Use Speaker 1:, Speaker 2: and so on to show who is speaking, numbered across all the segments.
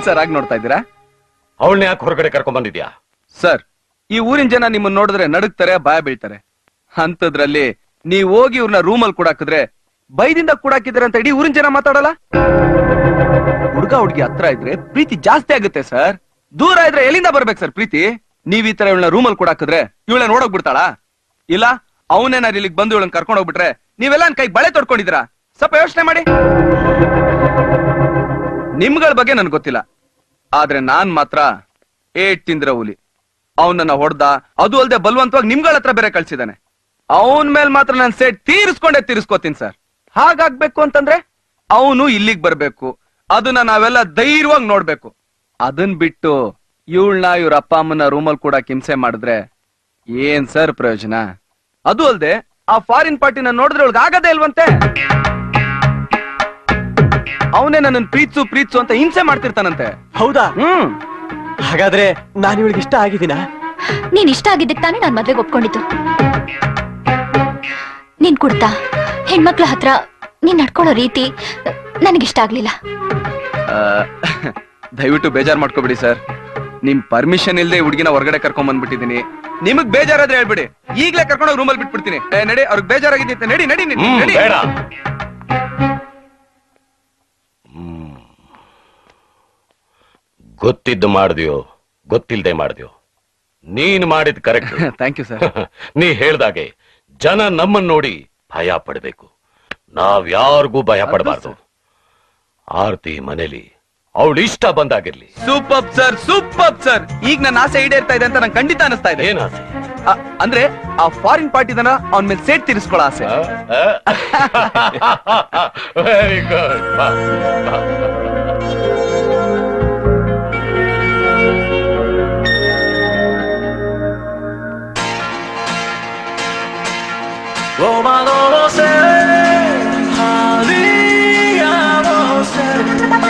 Speaker 1: ಏನ್ ಸರ್ ಆಗಿ ನೋಡ್ತಾ ಇದ್ದೀರಾ
Speaker 2: ಅವಳನ್ನ ಯಾಕೆ ಹೊರಗಡೆ ಕರ್ಕೊಂಡ್ ಬಂದಿದ್ಯಾ
Speaker 1: ಸರ್ ಈ ಊರಿನ ಜನ ನಿಮ್ಮನ್ನ ನೋಡಿದ್ರೆ ನಡುಗ್ತಾರೆ ಭಯ ಬೀಳ್ತಾರೆ ಅಂತದ್ರಲ್ಲಿ ನೀವ್ ಹೋಗಿ ಇವ್ರನ್ನ ರೂಮಲ್ಲಿ ಕೂಡಾಕಿದ್ರೆ ಬೈದಿಂದ ಕೂಡಾಕಿದ್ರೆ ಅಂತ ಇಡೀ ಊರಿನ ಜನ ಮಾತಾಡಲ್ಲ ಹುಡುಗ ಹುಡುಗಿ ಹತ್ರ ಇದ್ರೆ ಪ್ರೀತಿ ಜಾಸ್ತಿ ಆಗುತ್ತೆ ಸರ್ ದೂರ ಇದ್ರೆ ಎಲ್ಲಿಂದ ಬರ್ಬೇಕು ಸರ್ ಪ್ರೀತಿ ನೀವ್ ಈ ತರ ಇವಳನ್ನ ರೂಮಲ್ಲಿ ಕೂಡಾಕಿದ್ರೆ ಇವಳನ್ನ ನೋಡೋಕ್ ಬಿಡ್ತಾಳಾ ಇಲ್ಲ ಅವನೇನಾರು ಇಲ್ಲಿಗೆ ಬಂದು ಇವಳನ್ನ ಕರ್ಕೊಂಡು ಹೋಗ್ಬಿಟ್ರೆ ನೀವೆಲ್ಲ ನನ್ ಕೈ ಬಳೆ ತೊಡ್ಕೊಂಡಿದ್ದೀರಾ ಸ್ವಲ್ಪ ಯೋಚನೆ ಮಾಡಿ ನಿಮ್ಗಳ ಬಗ್ಗೆ ನನ್ಗೆ ಗೊತ್ತಿಲ್ಲ ಆದ್ರೆ ನಾನ್ ಮಾತ್ರ ಏಟ್ ತಿಂದ್ರ ಹುಲಿ ಅವನನ್ನ ಹೊಡ್ದ ಅದು ಅಲ್ದೆ ಬಲವಂತವಾಗಿ ನಿಮ್ಗಳ ಹತ್ರ ಬೇರೆ ಕಳ್ಸಿದಾನೆ ಅವನ್ ಮೇಲ್ ಮಾತ್ರ ನಾನು ಸೇಟ್ ತೀರಿಸ್ಕೊಂಡೇ ತೀರಿಸ್ಕೋತೀನಿ ಸರ್ ಹಾಗಾಗ್ಬೇಕು ಅಂತಂದ್ರೆ ಅವನು ಇಲ್ಲಿಗ್ ಬರ್ಬೇಕು ಅದನ್ನ ನಾವೆಲ್ಲ ಧೈರ್ಯವಾಗಿ ನೋಡ್ಬೇಕು ಅದನ್ ಬಿಟ್ಟು ಇವಳನ್ನ ಇವ್ರ ಅಪ್ಪ ಅಮ್ಮನ ರೂಮಲ್ ಕೂಡ ಹಿಂಸೆ ಮಾಡಿದ್ರೆ ಏನ್ ಸರ್ ಪ್ರಯೋಜನ ಅದು ಅಲ್ದೆ ಆ ಫಾರಿನ್ ಪಾರ್ಟಿನ ನೋಡಿದ್ರೆ ಅವಳಿಗೆ ಆಗದೇ ಇಲ್ವಂತೆ ಅವನೇ ನನ್ನ ಪ್ರೀತ್ಸು ಪ್ರೀತ್ಸು ಅಂತ ಹಿಂಸೆ ಮಾಡ್ತಿರ್ತಾನಂತೆ
Speaker 3: ಹೌದಾ
Speaker 1: ಹ್ಮ್
Speaker 3: ಹಾಗಾದ್ರೆ ನಾನು ಇವಳಿಗೆ ಇಷ್ಟ ಆಗಿದ್ದೀನಾ
Speaker 4: ನೀನ್ ಇಷ್ಟ ಆಗಿದ್ದಕ್ಕೆ ತಾನೇ ನಾನ್ ಮದ್ವೆಗೆ ಒಪ್ಕೊಂಡಿದ್ದು ನೀನ್ ಕುಡ್ತಾ ಹೆಣ್ಮಕ್ಳ ಹತ್ರ ನೀನ್ ನಡ್ಕೊಳ್ಳೋ ರೀತಿ ನನಗಿಷ್ಟ ಆಗ್ಲಿಲ್ಲ
Speaker 1: ಆ, ದಯವಿಟ್ಟು ಬೇಜಾರ್ ಮಾಡ್ಕೋಬಿಡಿ ಸರ್ ನಿಮ್ ಪರ್ಮಿಷನ್ ಇಲ್ಲದೆ ಹುಡುಗಿನ ಹೊರಗಡೆ ಕರ್ಕೊಂಡ್ ಬಂದ್ಬಿಟ್ಟಿದೀನಿ ನಿಮಗ್ ಬೇಜಾರಾದ್ರೆ ಹೇಳ್ಬಿಡಿ ಈಗ್ಲೇ ಕರ್ಕೊಂಡು ರೂಮಲ್ಲಿ ಬಿಟ್ಬಿಡ್ತೀನಿ ಏ, ನಡಿ ಅವ್ರಿಗೆ ಬೇಜಾರಾಗಿದ್ದೆ ನಡಿ ನಡಿ ನಡಿ,
Speaker 2: ಹ್ಮ್
Speaker 1: ನಡಿ
Speaker 2: ಬೇಡ ಹ್ಮ್. ಗೊತ್ತಿದ್ದು ಮಾಡ್ದ್ಯೋ ಗೊತ್ತಿಲ್ದೆ ಮಾಡ್ದ್ಯೋ ನೀನ್ ಮಾಡಿದ್ ಕರೆಕ್ಟ್
Speaker 1: ಥ್ಯಾಂಕ್ ಯು ಸರ್
Speaker 2: ನೀ ಹೇಳ್ದಾಗೆ ಜನ ನಮ್ಮನ್ನ ನೋಡಿ ಭಯ ಪಡ್ಬೇಕು ನಾವ್ ಯಾರಿಗೂ ಭಯ ಪಡಬಾರ್ದು ಆರ್ತಿ ಮನೇಲಿ ಅವಳು ಇಷ್ಟ ಬಂದಾಗಿರ್ಲಿ
Speaker 1: ಸೂಪರ್ ಸರ್ ಸೂಪರ್ ಸರ್ ಈಗ ನನ್ನ ಆಸೆ ಈಡೇರ್ತಾ ಇದೆ ಅಂತ ನಂಗೆ ಖಂಡಿತ ಅನಿಸ್ತಾ ಇದೆ
Speaker 2: ಏನ್ ಆಸೆ
Speaker 1: ಆ, ಅಂದ್ರೆ ಆ ಫಾರಿನ್ ಪಾರ್ಟಿದನ ಅವನ ಮೇಲೆ ಸೇಟ್ ತೀರಿಸ್ಕೊಳ್ಳೋ ಆಸೆ
Speaker 2: very good
Speaker 3: Roma no lo sé, haríamos ser.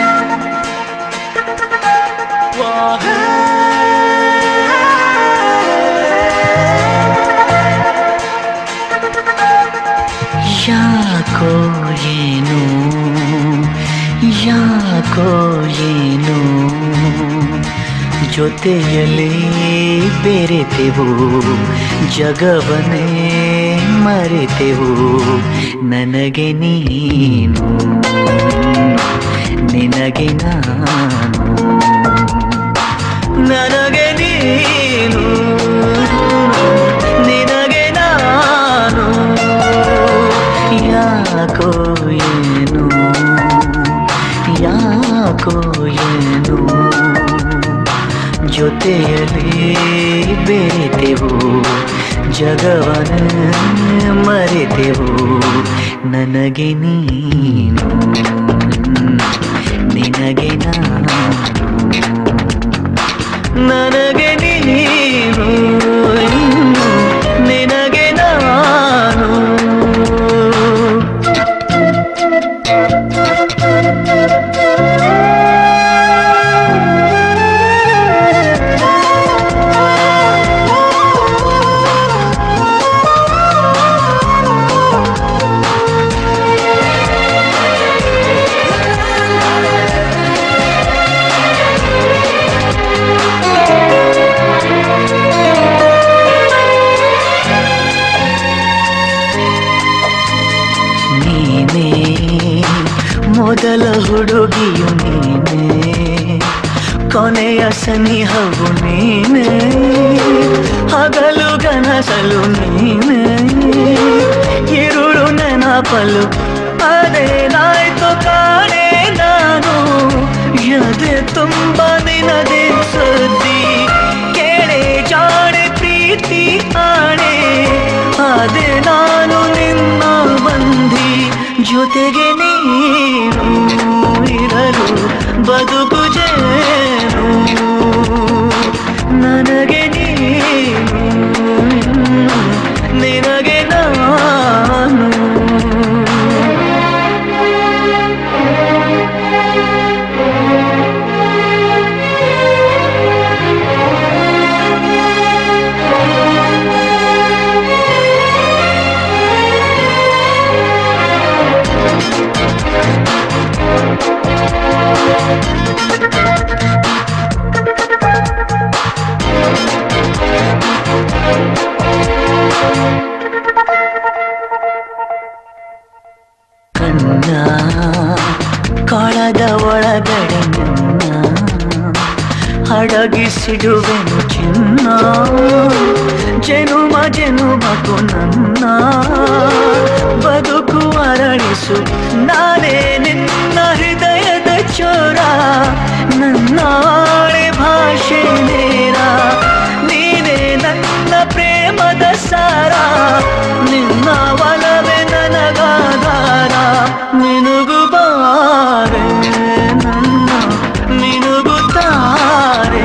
Speaker 5: ಯಾಕೋ ಏನು ಯಾಕೋ ಏನು ಜೊತೆಯಲ್ಲಿ ಬೆರೆತೆವು ಜಗವನ್ನೇ ಮರೆತೆವು ನನಗೆ ನೀನು ನಿನಗೆ ನಾನು ನನಗೆ ನೀನು ನಿನಗೆ ನಾನು ಯಾಕೋ ಏನು ಯಾಕೋ ಏನು ಜೊತೆಯಲ್ಲಿ ಬೆರೆತೆವು ಜಗವನ ಮರೆತೆವು ನನಗೆ ನೀನು ನಿನಗೆ ನಾನು ನನಗೆ ನೀನು ನಿನಗೆ ನಾನು ನೀನೇ ಮೊದಲ ಹುಡುಗಿಯು ನೀನೇ ಕೊನೆಯ ಸನಿಹವು ನೀನೇ ಹಗಲು ಗನಸಲು ನೀನೇ ಇರುಳು ನೆನಪಲು ಅದೇನಾಯ್ತು ಕಾಣೆ ನಾನು ಎದೆ ತುಂಬ ನಿನದೆ ಸುದ್ದಿ ಕೇಳೆ ಜಾಣೆ ಪ್ರೀತಿ ಆಣೆ ಅದೇ ನಾನು ನಿನ್ನ ಬಂದಿ ಜೊತೆಗೆ ನೀನು ಇರಲು ಬದುಕು ಜೇನು ನನಗೆ ನೀನು ನಿನಗೆ ನಾನು ಬೆಳೆಸಿಡುವೆನು ಚಿನ್ನ ಜನುಮ ಜನುಮಕು ನನ್ನ ಬದುಕು ಅರಳಿಸು ನಾನೇ ನಿನ್ನ ಹೃದಯದ ಚೋರ ನನ್ನ ಆಳೆ ಭಾಷೆ ನೇರ ನೀನೇ ನನ್ನ ಪ್ರೇಮದ ಸಾರ ನಿನ್ನ ಒಲವೇ ನನಗಾಧಾರ ಮಿನುಗುಬಾರೆ ನನ್ನ ಮಿನುಗುತ್ತಾರೆ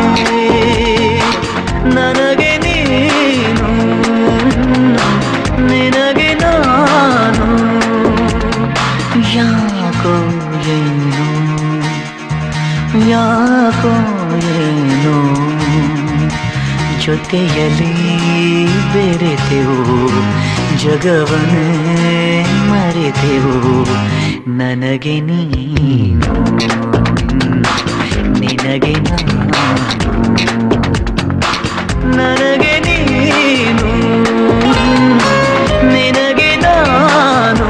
Speaker 5: ನನಗೆ ನೀನು ನಿನಗೆ ನಾನು ಯಾಕೋ ಏನು ಯಾಕೋ ಏನು ಜೊತೆಯಲ್ಲಿ ಬೆರೆತೆವು ಜಗವನ್ನೇ ಮರೆತೆವು ನನಗೆ ನೀನು ನಿನಗೆ ನಾನು ನನಗೆ ನೀನು ನಿನಗೆ ನಾನು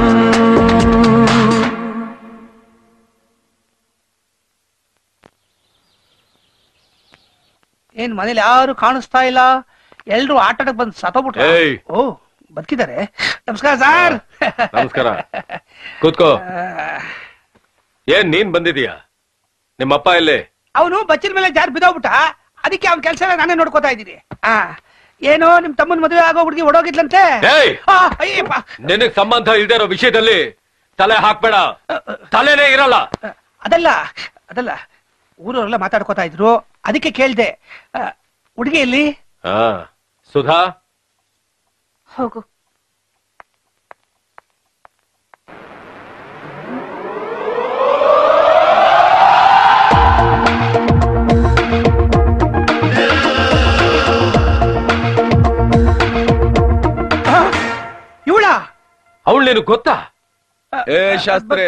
Speaker 6: ಏನ್ ಮನೇಲಿ ಯಾರು ಕಾಣಿಸ್ತಾ ಇಲ್ಲ ಎಲ್ರು ಆಟಕ್ಕೆ ಬಂದು ಸತ್ತೋಗ್ಬಿಟ್ರು
Speaker 2: ಏಯ್.
Speaker 6: ಓ ಬದುಕಿದ್ದಾರೆ ನಮಸ್ಕಾರ ಸರ್
Speaker 2: ನಮಸ್ಕಾರ ಕೂತ್ಕೋ ಏನ್ ನೀನ್ ಬಂದಿದೀಯಾ ನಿಮ್ಮಪ್ಪ ಎಲ್ಲೇ
Speaker 6: ಅವನು ಬಚ್ಚಿನ ಮೇಲೆ ಜಾರ್ ಬಿದ್ದೋಗ್ಬಿಟ್ಟ ಅದಕ್ಕೆ ಅವ್ನ ಕೆಲಸ ನಾನೇ ನೋಡ್ಕೋತಾ ಇದ್ದೀನಿ ಆ ಏನೋ ನಿಮ್ ತಮ್ಮನ ಮದುವೆ ಆಗೋ ಹುಡುಗಿ ಒಡೋಗಿದ್ಲಂತೆ
Speaker 2: ಏಯ್
Speaker 6: ಆ, ಅಯ್ಯಪ್ಪ
Speaker 2: ನಿನಗ್ ಸಂಬಂಧ ಇಲ್ದೇ ಇರೋ ವಿಷಯದಲ್ಲಿ ತಲೆ ಹಾಕ್ಬೇಡ ತಲೆನೇ ಇರಲ್ಲ
Speaker 6: ಅದಲ್ಲ ಅದಲ್ಲ ಊರವರೆಲ್ಲ ಮಾತಾಡ್ಕೋತಾ ಇದ್ರು ಅದಕ್ಕೆ ಕೇಳ್ದೆ ಆ, ಹುಡುಗಿ ಎಲ್ಲಿ
Speaker 2: ಹಾ ಸುಧಾ
Speaker 4: ಹೋಗು
Speaker 6: ಇವಳ
Speaker 2: ಅವಳು ನಿನಗ್ ಗೊತ್ತಾ
Speaker 1: ಏ ಶಾಸ್ತ್ರಿ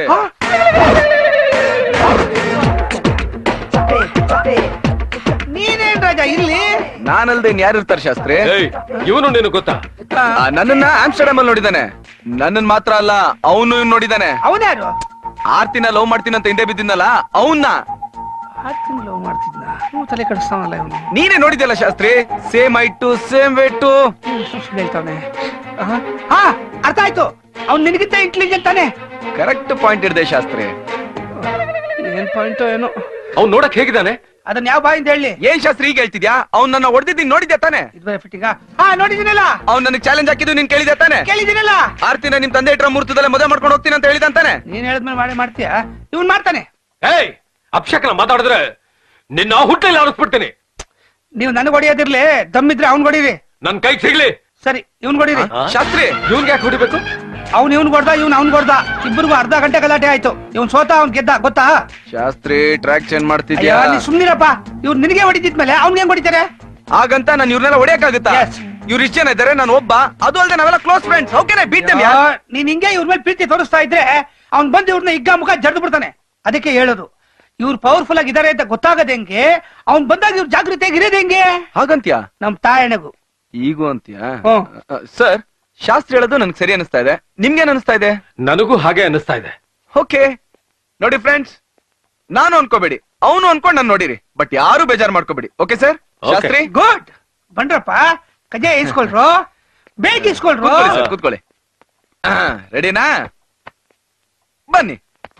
Speaker 6: ನೀನೇನ್ ರಾಜ ಇಲ್ಲಿ
Speaker 1: ನಾನಲ್ದೆ ಇನ್ ಯಾರು ಇರ್ತಾರೆ ಶಾಸ್ತ್ರಿ
Speaker 2: ಏಯ್ ಇವನು ನಿನಗ್ ಗೊತ್ತಾ
Speaker 1: ಆ, ನನ್ನನ್ನ ಆಮ್ಸ್ಟರ್ಡಮ್ ಅಲ್ಲಿ ನೋಡಿದಾನೆ ನನ್ನನ್ ಮಾತ್ರ ಅಲ್ಲ ಅವನು ನೋಡಿದಾನೆ
Speaker 6: ಅವನ್ಯಾರು
Speaker 1: ಆರ್ತಿನ ಲವ್ ಮಾಡ್ತೀನಂತ ಹಿಂದೆ ಬಿದ್ದಿದ್ನಲ್ಲ ಅವನ್ನ
Speaker 6: ಆರು ತಿಂಗಳು ಮಾಡ್ತಿದ್ನ ನೀವು ತಲೆ ಕಡಿಸ್ತಾವಲ್ಲ ಇವನು
Speaker 1: ನೀನೇ ನೋಡಿದ್ಯಲ್ಲ Shastri same height same weight
Speaker 6: ಹೇಳ್ತಾವನೆ ಹಾ ಅರ್ಥ ಆಯ್ತು ಅವ್ನು ನಿನಗಿಂತ ಇಂಟೆಲಿಜೆಂಟ್ ತಾನೆ
Speaker 1: ಕರೆಕ್ಟ್ ಪಾಯಿಂಟ್ ಇಡ್ದೆ ಶಾಸ್ತ್ರಿ
Speaker 6: ಏನ್ ಪಾಯಿಂಟ್ ಏನೋ
Speaker 2: ಅವ್ನ್ ನೋಡಕ್ ಹೇಗಿದ್ದಾನೆ
Speaker 6: ಅದನ್ನ ಯಾವ ಬಾಯಿಂದ ಹೇಳಿ
Speaker 1: ಏನ್ ಶಾಸ್ತ್ರಿ ಈಗ ಹೇಳ್ತಿದ್ಯಾ ಅವ್ನ್ ನನ್ನ ಹೊಡೆದಿದ್ದೀನಿ ನೋಡಿದ್ಯಾ ತಾನೆ
Speaker 6: ಇದು ಬೇರೆ ಫಿಟ್ಟಿಂಗ ಹಾ ನೋಡಿದ್ದೀನಲ್ಲ
Speaker 1: ಅವ್ನ್ ನನಗೆ ಚಾಲೆಂಜ್ ಹಾಕಿದ್ದು ನೀನ್ ಕೇಳಿದ್ಯಾ ತಾನೆ
Speaker 6: ಕೇಳಿದ್ದೀನಲ್ಲ
Speaker 1: ಆರ್ತಿನ ನಿಮ್ ತಂದೆ ಇಟ್ರ ಮುಹೂರ್ತದಲ್ಲೇ ಮದುವೆ ಮಾಡ್ಕೊಂಡು ಹೋಗ್ತೀನಿ ಅಂತ ಹೇಳಿದಂತಾನೆ
Speaker 6: ನೀನ್ ಹೇಳಿದ್ಮೇಲೆ ಮಾಡಿ ಮಾಡ್ತೀಯಾ ಇವನ್ ಮಾಡ್ತಾನೆ
Speaker 2: ಏಯ್ ಅಪ್ಶಕನ ಮಾತಾಡಿದ್ರೆ ನಿನ್ನ ಹುಟ್ಟಲ್ಲಿ ಆಡಿಸ್ಬಿಡ್ತೀನಿ
Speaker 6: ನೀವು ನನಗ್ ಹೊಡಿಯೋದಿರ್ಲಿ ದಮ್ಮಿದ್ರೆ ಅವ್ನ್ ಹೊಡೀರಿ
Speaker 2: ನನ್ ಕೈ ಸಿಗ್ಲಿ
Speaker 6: ಸರಿ ಇವ್ನ್ ಹೊಡೀರಿ
Speaker 1: ಶಾಸ್ತ್ರಿ
Speaker 2: ಇವ್ನ್ಗೆ ಯಾಕೆ ಹೊಡಿಬೇಕು
Speaker 6: ಅವ್ನ್ ಇವ್ನ್ ಕೊಡ್ದ ಇವ್ನ್ ಅವ್ನ್ ಕೊಡ್ದ ಇಬ್ಬರಿಗೂ ಅರ್ಧ ಗಂಟೆ ಗಲಾಟೆ ಆಯ್ತು ಇವ್ನ್ ಸೋತ ಅವ್ನ್ ಗೆದ್ದ ಗೊತ್ತಾ
Speaker 1: ಶಾಸ್ತ್ರಿ ಟ್ರ್ಯಾಕ್ ಚೇಂಜ್
Speaker 6: ಅಯ್ಯೋ
Speaker 1: ಮಾಡ್ತಿದ್ಯಾ
Speaker 6: ನೀ ಸುಮ್ನಿರಪ್ಪ ಇವ್ರು ನಿನಗೆ ಹೊಡಿತಿದ್ಮೇಲೆ ಅವ್ನ್ಗೆ ಹೆಂಗ್ ಹೊಡಿತಾರೆ
Speaker 1: ಹಾಗಂತ ನಾನು ಇವ್ರನ್ನೆಲ್ಲ ಹೊಡಿಯಕ್ಕಾಗುತ್ತಾ
Speaker 6: Yes.
Speaker 1: ಇವ್ರು ಇಷ್ಟ ಜನ ಇದ್ದಾರೆ ನಾನು ಒಬ್ಬ ಅದು ಅಲ್ಲದೆ ನಾವೆಲ್ಲ ಕ್ಲೋಸ್ ಫ್ರೆಂಡ್ಸ್ ಓಕೆನೆ ಬೀಟ್
Speaker 6: ಅಯ್ಯೋ, ನೀನ್ ಹಿಂಗೆ ಇವ್ರ ಮೇಲೆ ಪ್ರೀತಿ ತೋರಿಸ್ತಾ ಇದ್ರೆ ಅವ್ನ್ ಬಂದು ಇವ್ರನ್ನ ಹಿಗ್ಗ ಮುಖ ಜಡ್ದು ಬಿಡ್ತಾನೆ ಅದಕ್ಕೆ ಹೇಳೋದು ಇವ್ರು ಪವರ್ಫುಲ್ ಆಗಿದ್ದಾರೆ ಅಂತ ಗೊತ್ತಾಗದೆ ಹೆಂಗೆ ಅವ್ನ್ ಬಂದಾಗ ಇವ್ರು ಜಾಗೃತಿಯಾಗಿ ಇರೋದು ಹೆಂಗೆ
Speaker 1: ಹಾಗಂತ್ಯಾ
Speaker 6: ನಮ್ ತಾಯಣಗು
Speaker 1: ಈಗೂ ಅಂತ್ಯಾ
Speaker 6: ಹ್ಮ್.
Speaker 1: ಸರ್ ಶಾಸ್ತ್ರಿ ಹೇಳೋದು ನನ್ಗೆ ಸರಿ ಅನಿಸ್ತಾ ಇದೆ ನಿಮ್ಗೇನ್ ಅನಿಸ್ತಾ ಇದೆ
Speaker 2: ನನಗೂ ಹಾಗೆ ಅನಿಸ್ತಾ ಇದೆ
Speaker 1: ಓಕೆ ನೋಡಿ ಫ್ರೆಂಡ್ಸ್ ನಾನು ಅನ್ಕೋಬೇಡಿ ಅವನು ಅನ್ಕೊಂಡ್ ನಾನು ನೋಡಿರಿ ಬಟ್ ಯಾರು ಬೇಜಾರ್ ಮಾಡ್ಕೋಬೇಡಿ okay sir
Speaker 2: Okay.
Speaker 1: Shastri
Speaker 6: good ಬಂದ್ರಪ್ಪ ಕಜೆ ಇಸ್ಕೊಳ್ರು ಬೇಗ ಇಸ್ಕೊಳ್ರು
Speaker 1: ಕೂತ್ಕೊಳ್ಳಿ ಸರ್ ಕೂತ್ಕೊಳ್ಳಿ ರೆಡಿನಾ ಬನ್ನಿ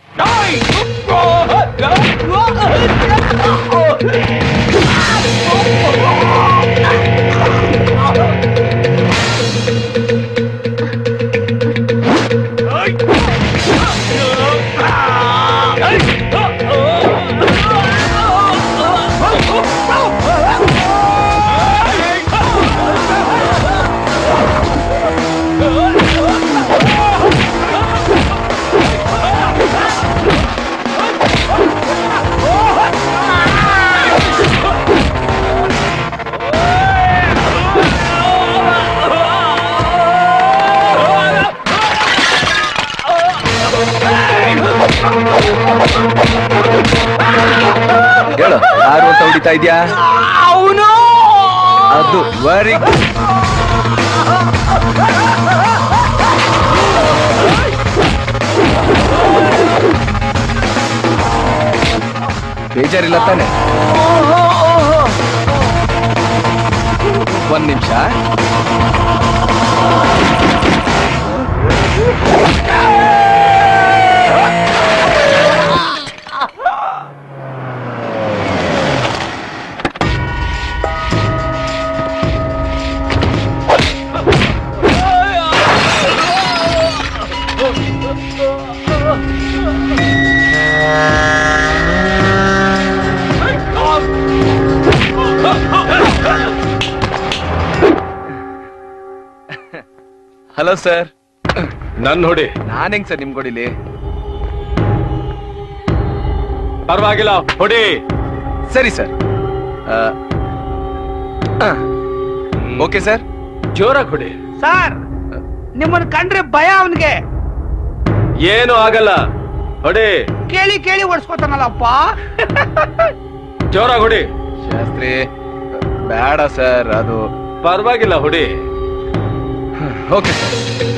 Speaker 1: ಹೇಳು ಯಾರು ಅಂತ ಹೊಡಿತಾ ಇದ್ಯಾ
Speaker 6: ಅವನು
Speaker 1: ಅದು ವೆರಿ ಬೇಜಾರಿಲ್ಲ ತಾನೆ ಒಂದ್ ನಿಮಿಷ ಹಲೋ ಸರ್
Speaker 2: ನನ್ ನೋಡಿ
Speaker 1: ನಾನ್ ಹೆಂಗ್ ಸರ್ ನಿಮ್ ಕೊಡಿಲಿ
Speaker 2: ಪರವಾಗಿಲ್ಲ ಹೊಡಿ
Speaker 1: ಸರಿ ಸರ್ ಓಕೆ ಸರ್
Speaker 2: ಜೋರಾಗಿ ಹೊಡಿ
Speaker 6: ಸರ್ ನಿಮ್ಮನ್ನ ಕಂಡ್ರೆ ಭಯ ಅವನ್ಗೆ
Speaker 2: ಏನು ಆಗಲ್ಲ ಹೊಡಿ
Speaker 6: ಕೇಳಿ ಕೇಳಿ ಓಡಿಸ್ಕೊತಾನಲ್ಲಪ್ಪ
Speaker 2: ಜೋರಾಗಿ ಹೊಡಿ
Speaker 1: ಶಾಸ್ತ್ರಿ ಬೇಡ ಸರ್ ಅದು
Speaker 2: ಪರವಾಗಿಲ್ಲ ಹೊಡಿ
Speaker 1: ಓಕೆ ಸರ್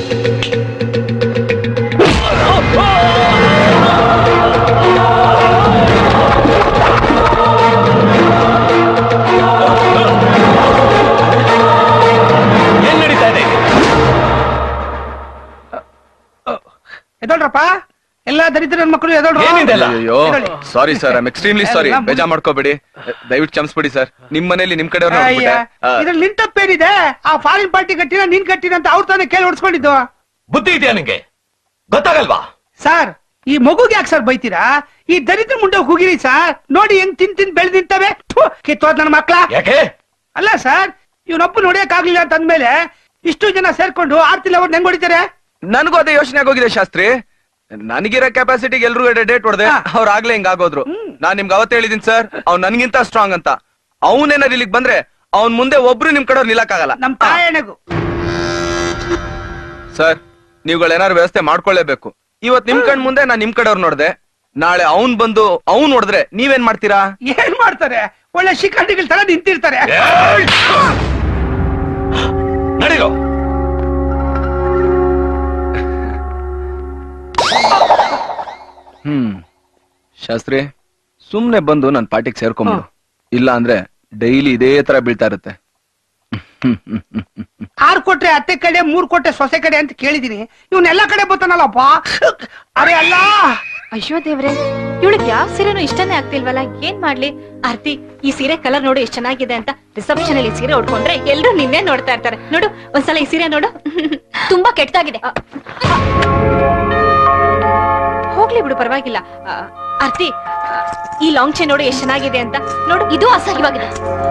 Speaker 2: ಏನ್ ನಡೀತಾ ಇದೆ
Speaker 6: ಎದೊಳ್ರಪ್ಪ ಎಲ್ಲಾ ದರಿದ್ರ ಮಕ್ಕಳು ಎದೊಳ್ರ
Speaker 2: ಏನಿದೆಲ್ಲ?
Speaker 1: ಅಯ್ಯೋ sorry sir I'm extremely sorry
Speaker 6: ಎಲ್ಲ
Speaker 1: ಬೇಜಾ ಮಾಡ್ಕೋಬೇಡಿ ದಯವಿಟ್ಟು ಕ್ಷಮಿಸ್ಬಿಡಿ ಸರ್ ನಿಮ್ ಮನೇಲಿ ನಿಮ್ ಕಡೆ
Speaker 6: ಇದ್ರಲ್ಲಿ ನಿನ್ ತಪ್ಪೇನಿದೆ ಆ ಫಾರಿನ್ ಪಾರ್ಟಿ ಕಟ್ಟಿನ ನೀನ್ ಕಟ್ಟಿನ ಅಂತ ಅವ್ರ ತಾನೇ ಕೇಳಿ ಹೊಡ್ಸ್ಕೊಂಡಿದ್ದು
Speaker 2: ಬುದ್ಧಿ ಇದೆಯಾ ನಿಂಗೆ ಗೊತ್ತಾಗಲ್ವಾ
Speaker 6: ಸರ್ ಈ ಮಗುಗೆ ಯಾಕೆ ಸರ್ ಬೈತೀರಾ ಈ ದರಿದ್ರ ಮುಂಡೆ ಹೋಗಿರಿ ಸರ್ ನೋಡಿ ಹೆಂಗ್ ತಿನ್ ತಿನ್ ಬೆಳೆದ್ ನಿಂತವೆ ಕಿತ್ತೋದ್ ನನ್ನ ಮಕ್ಳ
Speaker 2: ಯಾಕೆ
Speaker 6: ಅಲ್ಲ ಸರ್ ಇವನೊಬ್ಬ ನೋಡಿಯಕ್ ಆಗ್ಲಿಲ್ಲ ಅಂತ ಅಂದ್ಮೇಲೆ ಇಷ್ಟು ಜನ ಸೇರ್ಕೊಂಡು ಆರ್ತಿಲ್ಲ ಅವ್ರನ್ನ ಹೆಂಗ್ ಹೊಡಿತಾರೆ
Speaker 1: ನನಗೂ ಅದೇ ಯೋಚನೆ ಆಗೋಗಿದೆ ಶಾಸ್ತ್ರಿ ನನಗಿರೋ ಕೆಪಾಸಿಟಿಗೆ ಎಲ್ರು ಡೇಟ್ ಹೊಡೆದೆ
Speaker 6: ಹಾ.
Speaker 1: ಅವ್ರ ಆಗ್ಲೇ ಹಿಂಗ್ ಆಗೋದ್ರು ನಾನ್ ನಿಮ್ಗೆ ಅವತ್ತೇ ಹೇಳಿದೀನಿ ಸರ್ ಅವ್ನ್ ನನ್ಗಿಂತ ಸ್ಟ್ರಾಂಗ್ ಅಂತ ಅವನೇನಾರು ಇಲ್ಲಿಗ್ ಬಂದ್ರೆ ಅವ್ನ್ ಮುಂದೆ ಒಬ್ರು ನಿಮ್ ಕಡೆ ನಿಲ್ಲಕ್ಕಾಗಲ್ಲ
Speaker 6: ನಮ್ ತಾಯಣಗು
Speaker 1: ಸರ್ ನೀವುಗಳೇನಾರು ವ್ಯವಸ್ಥೆ ಮಾಡ್ಕೊಳ್ಳೇಬೇಕು ಇವತ್ ನಿಮ್ ಕಣ್ ಮುಂದೆ ನಾನ್ ನಿಮ್ ಕಡೆಯವ್ರು ನೋಡ್ದೆ ನಾಳೆ ಅವ್ನ್ ಬಂದು ಅವ್ನ್ ನೋಡಿದ್ರೆ ನೀವೇನ್ ಮಾಡ್ತೀರಾ
Speaker 6: ಏನ್ ಮಾಡ್ತಾರೆ ಒಳ್ಳೆ ಶಿಖಂಡಿಗಳ ತರ ನಿಂತಿರ್ತಾರೆ
Speaker 2: ಏಯ್! ನಡೀರೋ
Speaker 1: ಹ್ಮ್ ಶಾಸ್ತ್ರಿ ಸುಮ್ನೆ ಬಂದು ನನ್ ಪಾರ್ಟಿಗೆ ಸೇರ್ಕೊಂಬಿಡು ಇಲ್ಲ ಅಂದ್ರೆ ಡೈಲಿ ಇದೇ ತರ ಬೀಳ್ತಾ ಇರುತ್ತೆ
Speaker 6: ಆರ್ ಕೊಟ್ರೆ ಅತ್ತೆ ಕಡೆ ಮೂರ್ ಕೊಟ್ರೆ ಸೊಸೆ ಕಡೆ ಅಂತ ಕೇಳಿದೀನಿ ಇವನ್ ಎಲ್ಲಾ ಕಡೆ ಬರ್ತಾನಲ್ಲಪ್ಪ ಅರೆ ಅಲ್ಲ
Speaker 4: ಅಯ್ಯೋ ದೇವ್ರೆ ಇವಳಿಗೆ ಯಾವ ಸೀರೆನೂ ಇಷ್ಟನೇ ಆಗ್ತಿಲ್ವಲ್ಲ ಏನ್ ಮಾಡ್ಲಿ ಆರ್ತಿ ಈ ಸೀರೆ ಕಲರ್ ನೋಡು ಎಷ್ಟ್ ಚೆನ್ನಾಗಿದೆ ಅಂತ ರಿಸೆಪ್ಷನ್ ಅಲ್ಲಿ ಈ ಸೀರೆ ಉಟ್ಕೊಂಡ್ರೆ ಎಲ್ರು ನಿನ್ನೆ ನೋಡ್ತಾ ಇರ್ತಾರೆ ನೋಡು ಒಂದ್ಸಲ ಈ ಸೀರೆ ನೋಡು ತುಂಬಾ ಕೆಟ್ಟದಾಗಿದೆ ಹೋಗ್ಲಿ ಬಿಡು ಪರವಾಗಿಲ್ಲ ಆ, ಆರ್ತಿ ಆ, ಈ ಲಾಂಗ್ ಚೈನ್ ನೋಡು ಎಷ್ಟ್ ಚೆನ್ನಾಗಿದೆ ಅಂತ ನೋಡು ಇದು ಅಸಹ್ಯವಾಗಿದೆ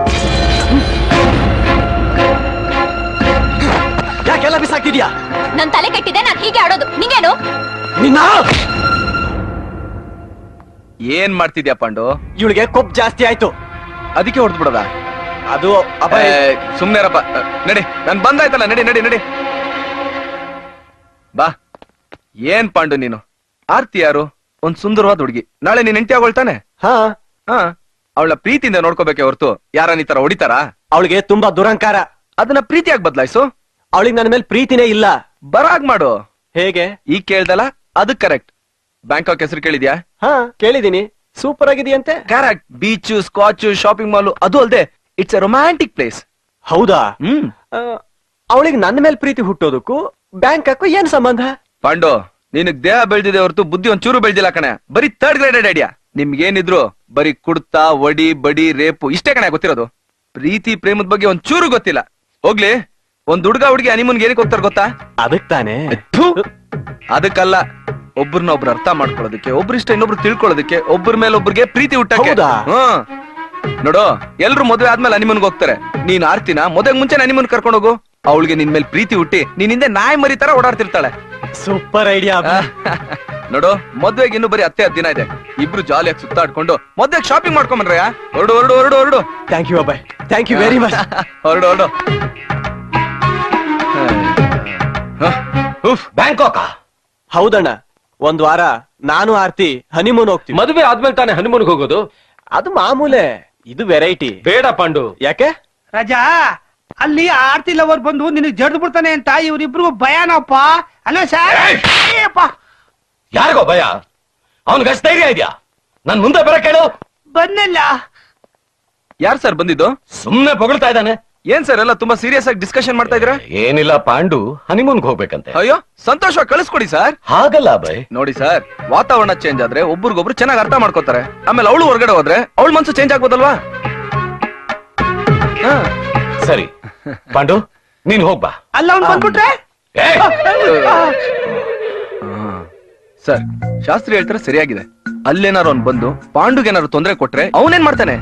Speaker 3: ಯಾಕೆಲ್ಲ ಬಿಸಾಕಿದ್ಯಾ
Speaker 4: ನನ್ ತಲೆ ಕೆಟ್ಟಿದೆ ನಾನ್ ಹೀಗೆ ಆಡೋದು ನಿಂಗೇನು
Speaker 3: ನಿನ್ನ
Speaker 1: ಏನ್ ಮಾಡ್ತಿದ್ಯಾ ಪಾಂಡು
Speaker 3: ಇವಳಿಗೆ ಕೊಬ್ಬು ಜಾಸ್ತಿ ಆಯ್ತು
Speaker 1: ಅದಕ್ಕೆ ಹೊಡೆದ್ ಬಿಡದ
Speaker 3: ಅದು ಅಭಯ
Speaker 1: ಸುಮ್ನೆರಪ್ಪ ಅ, ನಡಿ ನನ್ ಬಂದಾಯ್ತಲ್ಲ ನಡಿ ನಡಿ ನಡಿ ಬಾ ಏನ್ ಪಾಂಡು ನೀನು ಆರ್ತಿ ಯಾರು ಒಂದ್ ಸುಂದರವಾದ ಹುಡುಗಿ ನಾಳೆ ನೀನ್ ಹೆಂಡತಿ ಆಗೋಳ್ತಾನೆ
Speaker 3: ಹಾ
Speaker 1: ಹಾ ಅವಳ ಪ್ರೀತಿಯಿಂದ ನೋಡ್ಕೋಬೇಕೆ ಹೊರ್ತು ಯಾರನ್ನ ಈ ತರ ಹೊಡಿತಾರ
Speaker 3: ಅವಳಿಗೆ ತುಂಬಾ ದುರಂಕಾರ
Speaker 1: ಅದನ್ನ ಪ್ರೀತಿಯಾಗಿ ಬದ್ಲಾಯ್ಸು
Speaker 3: ಅವಳಿಗೆ ನನ್ನ ಮೇಲೆ ಪ್ರೀತಿನೇ ಇಲ್ಲ
Speaker 1: ಬರಾಗ್ ಮಾಡು
Speaker 3: ಹೇಗೆ
Speaker 1: ಈಗ ಕೇಳ್ದಲ್ಲ ಅದಕ್ ಕರೆಕ್ಟ್ ಬ್ಯಾಂಕಾಕ್ ಹೆಸರು ಕೇಳಿದ್ಯಾ
Speaker 3: ಹಾ ಕೇಳಿದೀನಿ ಸೂಪರ್ ಆಗಿದೆಯಂತೆ
Speaker 1: correct beach scotch shopping mall ಅದು ಅಲ್ದೆ ಇಟ್ಸ್ ಎ ರೊಮ್ಯಾಂಟಿಕ್ ಪ್ಲೇಸ್
Speaker 3: ಹೌದಾ
Speaker 1: ಹ್ಮ್
Speaker 3: ಅವಳಿಗೆ ನನ್ನ ಮೇಲೆ ಪ್ರೀತಿ ಹುಟ್ಟೋದಕ್ಕೂ ಬ್ಯಾಂಕ್ ಹಾಕೋ ಏನ್ ಸಂಬಂಧ
Speaker 1: ಪಾಂಡು ನಿನಗ್ ದೇಹ ಬೆಳ್ದಿದೆ ಹೊರತು ಬುದ್ಧಿ ಒಂದ್ ಚೂರು ಬೆಳ್ದಿಲ್ಲ ಕಣೆ ಬರೀ ಥರ್ಡ್ ಗ್ರೇಡೆಡ್ ಐಡಿಯಾ ನಿಮ್ಗೇನಿದ್ರು ಬರೀ ಕುಡ್ತಾ ಒಡಿ ಬಡಿ ರೇಪು ಇಷ್ಟೇ ಕಣೆ ಗೊತ್ತಿರೋದು ಪ್ರೀತಿ ಪ್ರೇಮದ ಬಗ್ಗೆ ಒಂದ್ ಚೂರು ಗೊತ್ತಿಲ್ಲ ಹೋಗ್ಲಿ ಒಂದ್ ಹುಡ್ಗ ಹುಡುಗಿ ಹನಿಮೂನ್ಗೆ ಏನಕ್ಕೆ ಹೋಗ್ತಾರ ಗೊತ್ತಾ
Speaker 3: ಅದಕ್ ತಾನೇ
Speaker 1: ಥು, ಅದಕ್ಕಲ್ಲ ಒಬ್ರನ್ನ ಒಬ್ರು ಅರ್ಥ ಮಾಡ್ಕೊಳ್ಳೋದಕ್ಕೆ ಒಬ್ರು ಇಷ್ಟ ಇನ್ನೊಬ್ರು ತಿಳ್ಕೊಳ್ಳೋದಕ್ಕೆ ಒಬ್ರ ಮೇಲೆ ಒಬ್ರಿಗೆ ಪ್ರೀತಿ ಹುಟ್ಟಕ್ಕೆ
Speaker 3: ಹೌದಾ?
Speaker 1: ಹ್ಮ್ ನೋಡು ಎಲ್ರು ಮದ್ವೆ ಆದ್ಮೇಲೆ ಹನಿಮೂನ್ಗೆ ಹೋಗ್ತಾರೆ ನೀನ್ ಆರ್ತಿನ ಮದ್ವೆಗ್ ಮುಂಚೆ ಹನಿಮೂನ್ ಕರ್ಕೊಂಡು ಹೋಗು ಅವಳಿಗೆ ನಿನ್ ಮೇಲೆ ಪ್ರೀತಿ ಹುಟ್ಟಿ ನೀನ್ ಹಿಂದೆ ನಾಯಿ ಮರಿ ತರ ಓಡಾಡ್ತಿರ್ತಾಳೆ
Speaker 3: ಸೂಪರ್ ಐಡಿಯಾ
Speaker 1: ನೋಡು ಮದ್ವೆಗೆ ಇನ್ನು ಬರೀ ಹತ್ತೆ ಹತ್ತು ದಿನ ಇದೆ ಇಬ್ರು ಜಾಲಿಯಾಗಿ ಸುತ್ತಾಡ್ಕೊಂಡು ಮದ್ವೆಗೆ ಶಾಪಿಂಗ್ ಮಾಡ್ಕೊಂಬನ್ರಯ್ಯ ಹೊರಡು ಹೊರಡು ಹೊರಡು ಹೊರಡು
Speaker 3: thank you Abhay thank you very much
Speaker 1: ಹೊರಡು ಹೊರಡು ಉಫ್
Speaker 2: ಬ್ಯಾಂಕಾಕ
Speaker 3: ಹೌದಣ್ಣ ಒಂದ್ ವಾರ ನಾನು ಆರ್ತಿ ಹನಿಮೂನ್ ಹೋಗ್ತೀವಿ
Speaker 2: ಮದುವೆ ಆದ್ಮೇಲೆ ತಾನೇ ಹನಿಮೂನ್ಗೆ ಹೋಗೋದು
Speaker 3: ಅದು ಮಾಮೂಲೆ ಇದು ವೆರೈಟಿ
Speaker 2: ಬೇಡ ಪಾಂಡು
Speaker 3: ಯಾಕೆ
Speaker 6: ರಜಾ ಅಲ್ಲಿ ಆರ್ತಿ ಲವರ್ ಬಂದು ನಿನಗ್ ಜಡ್ದು ಬಿಡ್ತಾನೆ ಅಂತ ಇವ್ರಿಬ್ರಿಗೂ ಭಯನಪ್ಪ ಅಲ್ಲ ಸರ್ ಅಯ್ಯಪ್ಪ
Speaker 2: ಯಾರಿಗೋ ಭಯ ಅವನಿಗೆ ಅಷ್ಟು ಧೈರ್ಯ ಇದೆಯಾ ನನ್ ಮುಂದೆ ಬರ ಕೇಳು
Speaker 6: ಬಂದಲ್ಲ
Speaker 1: ಯಾರ್ ಸರ್ ಬಂದಿದ್ದು
Speaker 2: ಸುಮ್ನೆ ಹೊಗಳ್ತಾ ಇದ್ದಾನೆ
Speaker 1: ಏನ್ ಸರ್ ಎಲ್ಲ ತುಂಬಾ ಸೀರಿಯಸ್ ಆಗಿ ಡಿಸ್ಕಷನ್ ಮಾಡ್ತಾ ಇದೀರಾ
Speaker 2: ಏನಿಲ್ಲ ಪಾಂಡು ಹನಿಮೂನ್ಗೆ ಹೋಗ್ಬೇಕಂತೆ
Speaker 1: ಅಯ್ಯೋ ಸಂತೋಷವಾಗಿ ಕಳಿಸ್ಕೊಡಿ ಸರ್
Speaker 2: ಹಾಗಲ್ಲ ಅಭಯ್
Speaker 1: ನೋಡಿ ಸರ್ ವಾತಾವರಣ ಚೇಂಜ್ ಆದ್ರೆ ಒಬ್ರಿಗೊಬ್ರು ಚೆನ್ನಾಗಿ ಅರ್ಥ ಮಾಡ್ಕೋತಾರೆ ಆಮೇಲೆ ಅವಳು ಹೊರಗಡೆ ಹೋದ್ರೆ ಅವಳ ಮನ್ಸು ಚೇಂಜ್ ಆಗ್ಬೋದಲ್ವಾ ಹಾ.
Speaker 2: ಸರಿ ಪಾಂಡು ನೀನ್ ಹೋಗ್ಬಾ
Speaker 6: ಅಲ್ಲ ಅವ್ನು ಬಂದ್ಬಿಟ್ರೆ
Speaker 2: ಏಯ್!
Speaker 1: ಸರ್ ಶಾಸ್ತ್ರಿ ಹೇಳ್ತಾರೆ ಸರಿಯಾಗಿದೆ ಅಲ್ಲೇನಾರು ಅವ್ನ್ ಬಂದು ಪಾಂಡುಗೇನಾರು ತೊಂದರೆ ಕೊಟ್ರೆ ಅವನೇನ್ ಮಾಡ್ತಾನೆ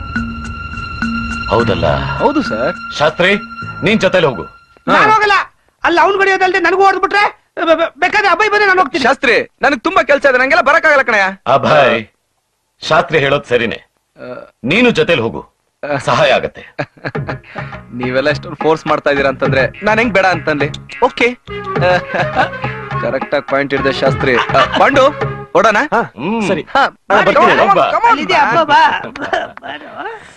Speaker 2: ಹೌದಲ್ಲ
Speaker 1: ಹೌದು ಸರ್
Speaker 2: ಶಾಸ್ತ್ರಿ ನೀನ್ ಜೊತೆಲಿ ಹೋಗು
Speaker 6: ನಾನು ಹೋಗಲ್ಲ ಅಲ್ಲ ಅವ್ನು ಗಡಿಯೋದಲ್ದೆ ನನಗೂ ಹೊಡೆದ್ಬಿಟ್ರೆ ಬೇಕಾದ್ರೆ ಅಬ್ಬೈ ಬಂದ್ರೆ ನಾನು ಹೋಗ್ತೀನಿ
Speaker 1: ಶಾಸ್ತ್ರಿ ನನಗ್ ತುಂಬಾ ಕೆಲಸ ಇದೆ ನಂಗೆಲ್ಲ ಬರಕ್ಕಾಗಲ್ಲ ಕಣಯ್ಯ
Speaker 2: ಅಭಯ್ ಶಾಸ್ತ್ರಿ ಹೇಳೋದ್ ಸರಿನೇ ನೀನು ಜೊತೆಲಿ ಹೋಗು ಸಹಾಯ ಆಗತ್ತೆ
Speaker 1: ನೀವೆಲ್ಲ ಎಷ್ಟೊಂದು ಫೋರ್ಸ್ ಮಾಡ್ತಾ ಇದೀರಾ ಅಂತಂದ್ರೆ ನಾನ್ ಹೆಂಗ್ ಬೇಡ ಅಂತನ್ಲಿ ಓಕೆ ಕರೆಕ್ಟ್ ಆಗಿ ಪಾಯಿಂಟ್ ಹಿಡಿದೆ ಶಾಸ್ತ್ರಿ ಆ, ಪಾಂಡು ಹೊಡೋಣ
Speaker 2: ಹ್ಮ್.
Speaker 3: ಸರಿ
Speaker 1: ಹಾ,
Speaker 3: ಹಾ, ಬರ್ತೀನಿ.
Speaker 1: come on, come on, come on.
Speaker 6: ಅಲ್ಲಿದೆ ಅಬ್ಬ ಬಾ ಬಾ, ಬಾರೋ.